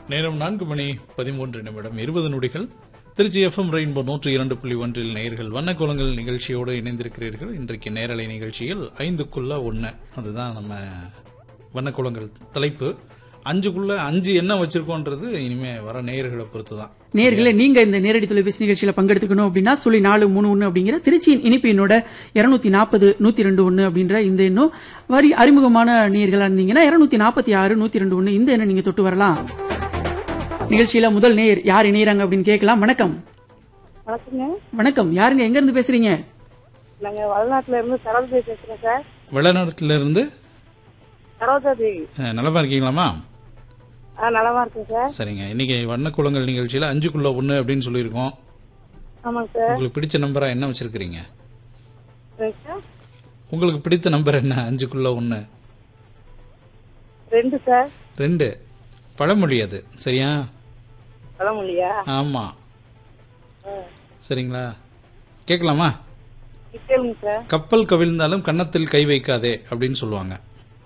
நேரம் நான்கு மணி பதிமூன்று நிமிடம் இருபது நொடிகள் திருச்சி எஃப்எம் ரெயின்போ நூற்று இரண்டு புள்ளி ஒன்றில் நேயர்கள் வண்ணக்கோலங்கள் நிகழ்ச்சியோடு இணைந்திருக்கிறீர்கள் இன்றைக்கு நேரலை நிகழ்ச்சியில் ஐந்துக்குள்ள ஒன்று அதுதான் நம்ம வண்ணக்கோலங்கள் தலைப்பு அஞ்சுக்குள்ள அஞ்சு என்ன வச்சிருக்கோன்றது இனிமே வர நேயர்களை பொறுத்து தான் நேர்களே நீங்க இந்த நேரடி தொலைபேசி நிகழ்ச்சியில பங்கெடுத்துக்கணும் அப்படின்னா சொல்லி நாலு மூணு ஒன்னு அப்படிங்கிற திருச்சியின் இனிப்பு எண்ணோட இருநூத்தி நாற்பது நூத்தி ரெண்டு ஒன்னு அப்படின்ற இந்த எண்ணும் வரி அறிமுகமான நேர்களா இருந்தீங்கன்னா இருநூத்தி நாற்பத்தி ஆறு நூத்தி ரெண்டு ஒன்னு இந்த எண்ணை நீங்க தொட்டு வரலாம் நிகழ்ச்சியில முதல் நேயர் யார் இணையறாங்க அப்படின்னு கேட்கலாம் வணக்கம் வணக்கங்க வணக்கம் யாருங்க எங்க இருந்து பேசுறீங்க நாங்க வடநாட்டுல இருந்து சரோஜா பேசுறேன் சார் வெளிநாட்டுல இருந்து சரோஜா தேவி அஹ், நலமா இருக்கீங்களாமா ஆ நலமா இருக்கேன் சார் சரிங்க இன்னைக்கு வண்ணக்குளங்கள் நிகழ்ச்சியில அஞ்சுக்குள்ள ஒன்று அப்படின்னு சொல்லியிருக்கோம் ஆமாங்க சார் உங்களுக்கு பிடிச்ச நம்பரா என்ன வச்சிருக்கிறீங்க சரிங்க சார் உங்களுக்கு பிடித்த நம்பர் என்ன அஞ்சுக்குள்ள ஒன்று ரெண்டு சார் ரெண்டு பழமொழி அது சரியா பழமொழியா ஆமா சரிங்களா கேட்கலாமா கேளுங்க சார் கப்பல் கவிழ்ந்தாலும் கன்னத்தில் கை வைக்காதே அப்படின்னு சொல்லுவாங்க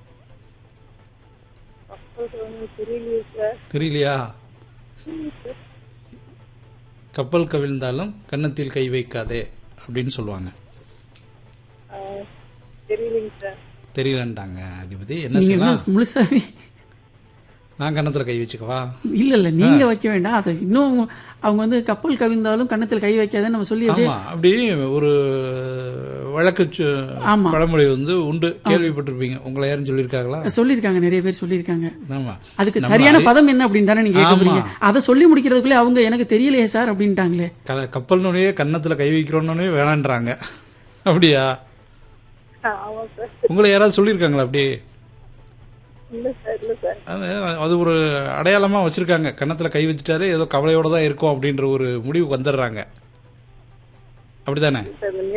கப்பலுக்கு வந்து தெரியலையே சார் தெரியலையா கப்பல் கவிழ்ந்தாலும் கன்னத்தில் கை வைக்காதே அப்படின்னு சொல்லுவாங்க ஆ, தெரியலைங்க சார் தெரியலன்ட்டாங்க அதிபதி என்ன நீங்க செய்யலாம் என்ன முழுசாவே நான் கன்னத்துல கை வச்சுக்கவா இல்ல இல்ல நீங்க வைக்க வேண்டாம் அதை இன்னும் அவங்க வந்து கப்பல் கவிழ்ந்தாலும் கன்னத்தில் கை வைக்காதன்னு நம்ம சொல்லி அப்படியே ஆமா அப்படி ஒரு வழக்கு சு- ஆமா. பழமொழி வந்து உண்டு கேள்விப்பட்டிருப்பீங்க உங்களை யாரும் சொல்லியிருக்காங்களா சொல்லியிருக்காங்க நிறைய பேர் சொல்லியிருக்காங்க ஆமா அதுக்கு நம்ம சரியான அறி- பதம் என்ன அப்படின்னு தானே நீங்க கேட்க ஆமா. போறீங்க அதை சொல்லி முடிக்கிறதுக்குள்ளே அவங்க எனக்கு தெரியலையே சார் அப்படின்ட்டாங்களே க- கப்பல்னுடைய கன்னத்துல கை வைக்கிறோன்னு வேணான்றாங்க அப்படியா ஆமா சார் உங்களை யாராவது சொல்லியிருக்காங்களா அப்படி இல்ல சார் இல்ல சார் அது அது ஒரு அடையாளமா வச்சிருக்காங்க கன்னத்துல கை வச்சுட்டாரு ஏதோ கவலையோட தான் இருக்கும் அப்படின்ற ஒரு முடிவுக்கு வந்துடுறாங்க அப்படிதானே சார்